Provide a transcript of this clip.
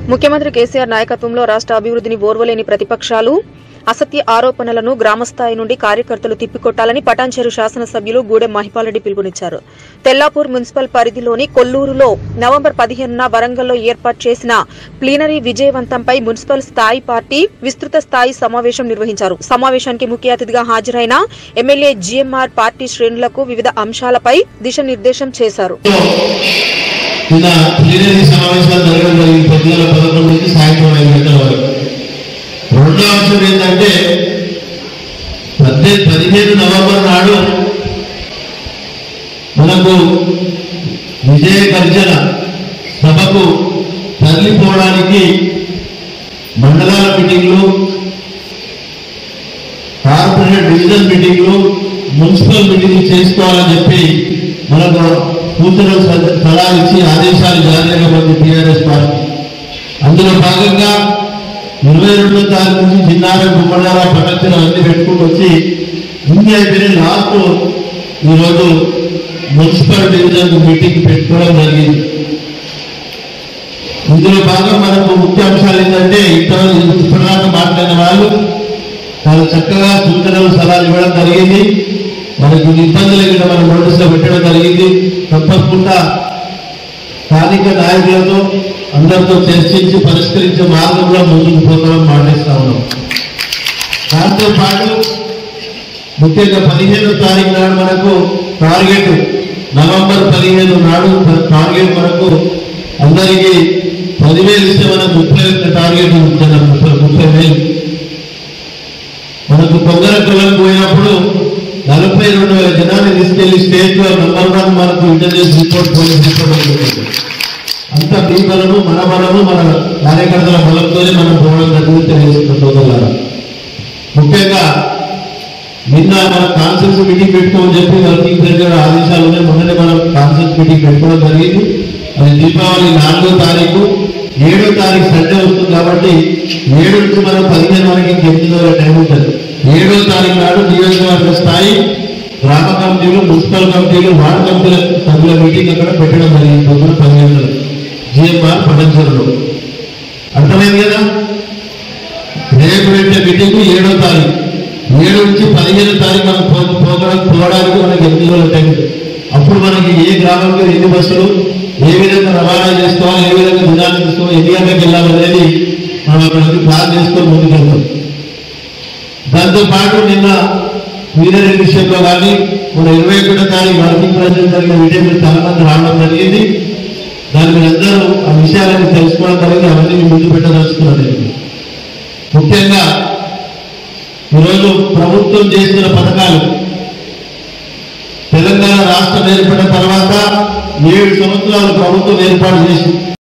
ముఖ్యమంత్రి కేసీఆర్ నాయకత్వంలో రాష్ట్ర అభివృద్ధిని ఓర్వలేని ప్రతిపక్షాలు అసత్య ఆరోపణలను గ్రామస్థాయి నుండి కార్యకర్తలు తిప్పికొట్టాలని పటాన్చెరు శాసనసభ్యులు గూడెం మహిపాలరెడ్డి పిలుపునిచ్చారు తెల్లాపూర్ మున్సిపల్ పరిధిలోని కొల్లూరులో నవంబర్ పదిహేనున వరంగల్లో ఏర్పాటు చేసిన ప్లీనరీ విజయవంతంపై మున్సిపల్ స్థాయి పార్టీ విస్తృత స్థాయి సమావేశం నిర్వహించారు సమావేశానికి ముఖ్య అతిథిగా హాజరైన ఎమ్మెల్యే జీఎంఆర్ పార్టీ శ్రేణులకు వివిధ అంశాలపై దిశానిర్దేశం చేశారు నిన్న ప్లీనరీ సమావేశాలు జరగడం జరిగింది పొద్దున పదకొండు నుంచి సాయంత్రం ఐదు గంటల వరకు రెండో అంశం ఏంటంటే పద్దెనిమిది పదిహేను నవంబర్ నాడు మనకు విజయ గర్జన సభకు తరలిపోవడానికి మండలాల మీటింగ్లు కార్పొరేట్ డివిజన్ మీటింగ్లు మున్సిపల్ మీటింగ్లు చేసుకోవాలని చెప్పి మనకు సూచనలు సల- సలహాలు ఇచ్చి ఆదేశాలు జారీ చేయబడింది టీఆర్ఎస్ పార్టీ అందులో భాగంగా ఇరవై రెండో తారీఖు నుంచి చిన్నార గుమ్మడాల పట్టణ అన్ని పెట్టుకుంటూ వచ్చి ఇన్ని అయిపోయిన లాస్ట్ ఈరోజు మున్సిపల్ డివిజన్ మీటింగ్ పెట్టుకోవడం జరిగింది ఇందులో భాగం మనకు ముఖ్య అంశాలు ఏంటంటే ఇంతవరకు ఇప్పటిదాకా మాట్లాడిన వాళ్ళు చాలా చక్కగా సూచనలు సలహాలు ఇవ్వడం జరిగింది మనకు ఇబ్బందులు ఇక్కడ మనం నోటీసులో పెట్టడం జరిగింది తప్పకుండా స్థానిక నాయకులతో అందరితో చర్చించి పరిష్కరించే మార్గంలో ముందుకు పోతామని మాటిస్తా ఉన్నాం దాంతో పాటు ముఖ్యంగా పదిహేను తారీఖు నాడు మనకు టార్గెట్ నవంబర్ పదిహేను నాడు టార్గెట్ మనకు అందరికీ పదివేలు ఇస్తే మనకు ముప్పై ఒక్క టార్గెట్ ఉంచాను ముప్పై ముప్పై వేలు మనకు పొంగల కులం పోయినప్పుడు నలభై రెండు వేల జనాన్ని తీసుకెళ్లి స్టేట్ లో నంబర్ వన్ మనకు ఇంటెలిజెన్స్ రిపోర్ట్ పోలీస్ రిపోర్ట్ ఉంటుంది. అంత మీ బలము మన బలము మన కార్యకర్తల బలంతోనే మనం పోవడం జరిగింది తెలియజేసుకుంటున్నారు ముఖ్యంగా నిన్న మన కాన్ఫరెన్స్ మీటింగ్ పెట్టుకోమని చెప్పి వర్కింగ్ ప్రెసిడెంట్ ఆదేశాలు ఉన్నాయి మొన్ననే మనం కాన్ఫరెన్స్ మీటింగ్ పెట్టుకోవడం జరిగింది అది దీపావళి నాలుగో తారీఖు ఏడో తారీఖు సండే వస్తుంది కాబట్టి ఏడు నుంచి మనం పదిహేను వరకు ఇంక ఎనిమిది వరకు టైం ఉంటుంది ఏడో తారీఖు నాడు నియోజకవర్గ స్థాయి గ్రామ కమిటీలు మున్సిపల్ కమిటీలు వార్డు కమిటీల సభ్యుల మీటింగ్ అక్కడ పెట్టడం జరిగింది పొద్దున పదిహేను జిఎంఆర్ పటంచెరులో అర్థమైంది కదా రేపు పెట్టే మీటింగ్ ఏడో తారీఖు ఏడు నుంచి పదిహేను తారీఖు మనం పో- పోవడానికి పోవడానికి మనకి ఎనిమిది రోజుల టైం ఉంది. అప్పుడు మనకి ఏ గ్రామంలో ఎన్ని బస్సులు ఏ విధంగా రవాణా చేసుకోవాలి ఏ విధంగా నిదానం తీసుకోవాలి ఎన్ని గంటలకు వెళ్ళాలనేది మనం అక్కడికి ప్లాన్ చేసుకొని ముందుకు వెళ్తాం దాంతో పాటు నిన్న వీరరెడ్డి విషయంలో కానీ మన ఇరవై ఒకటో తారీఖు వర్కింగ్ ప్రెసిడెంట్ జరిగిన మీటింగ్ చాలా మంది రావడం జరిగింది దాని మీద అందరూ ఆ విషయాలను తెలుసుకోవడం జరిగింది అవన్నీ మీ ముందు పెట్టదలుచుకున్నాను నేను. ముఖ్యంగా ఈరోజు ప్రభుత్వం చేసిన పథకాలు తెలంగాణ రాష్ట్రం ఏర్పడిన తర్వాత ఏడు సంవత్సరాలు ప్రభుత్వం ఏర్పాటు చేసి